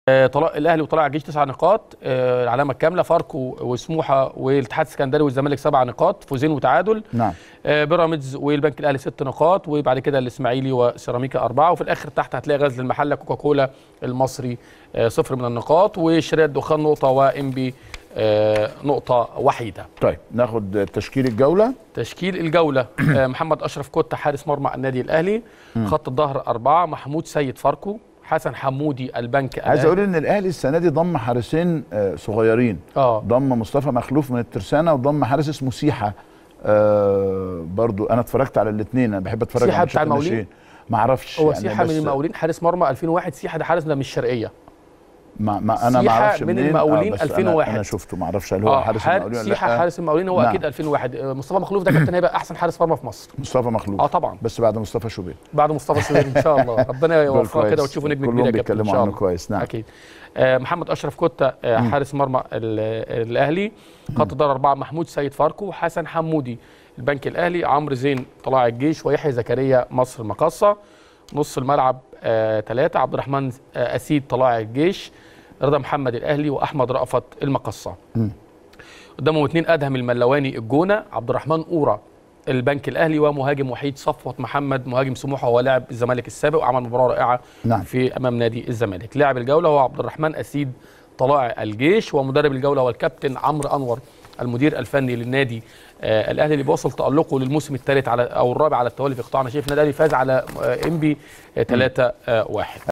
آه، طلع الاهلي وطلائع الجيش تسع نقاط آه، العلامه الكامله فاركو وسموحه والاتحاد السكندري والزمالك سبع نقاط فوزين وتعادل نعم آه، بيراميدز والبنك الاهلي ست نقاط وبعد كده الاسماعيلي وسيراميكا اربعه وفي الاخر تحت هتلاقي غزل المحله كوكاكولا المصري آه، صفر من النقاط وشراء الدخان نقطه وانبي آه، نقطه وحيده طيب ناخد تشكيل الجوله تشكيل الجولة آه، محمد أشرف كوتا حارس مرمى النادي الأهلي خط الظهر أربعة محمود سيد فاركو حسن حمودي البنك عايز الأهلي. اقول ان الاهلي السنه دي ضم حارسين آه، صغيرين اه ضم مصطفى مخلوف من الترسانه وضم حارس اسمه سيحه آه برضو انا اتفرجت على الاثنين انا بحب اتفرج سيحة على بتاع ماتشات المقاولين؟ الناشئين. ما اعرفش هو يعني سيحة من بس المقاولين حارس مرمى 2001 سيحة ده حارس ده من الشرقية ما, ما انا ما سيحة اعرفش من منين. المقاولين بس 2001. انا, أنا شفته ما اعرفش هل هو حارس حار- المقاولين ولا سيحة لا حارس المقاولين هو نعم. أكيد 2001 آه، مصطفى مخلوف ده كابتن هيبقى أحسن حارس مرمى في مصر مصطفى مخلوف اه طبعا بس بعد مصطفى شوبير بعد مصطفى شوبير ان شاء الله ربنا دول يوفقه كويس. كده وتشوفوا نجم كلهم كبير يا كابتن ان بيتكلموا شاء عنه الله كويس نعم اكيد آه، محمد اشرف كوتا آه، حارس مرمى ال- الاهلي خط دار اربعه محمود سيد فاركو حسن حمودي البنك الاهلي عمرو زين طلائع الجيش ويحيى زكريا مصر المقاصه نص الملعب ثلاثه عبد الرحمن آه، اسيد طلائع الجيش رضا محمد الاهلي واحمد رأفت المقصه قدامهم اثنين ادهم الملواني الجونه عبد الرحمن اورا البنك الاهلي ومهاجم وحيد صفوه محمد مهاجم سموحه هو لاعب الزمالك السابق وعمل مباراه رائعه نعم. في امام نادي الزمالك لاعب الجوله هو عبد الرحمن اسيد طلائع الجيش ومدرب الجوله هو الكابتن عمرو انور المدير الفني للنادي آه الاهلي اللي بيوصل تالقه للموسم الثالث على او الرابع على التوالي في قطاع انا شايف النادي الاهلي فاز على آه انبي 3 1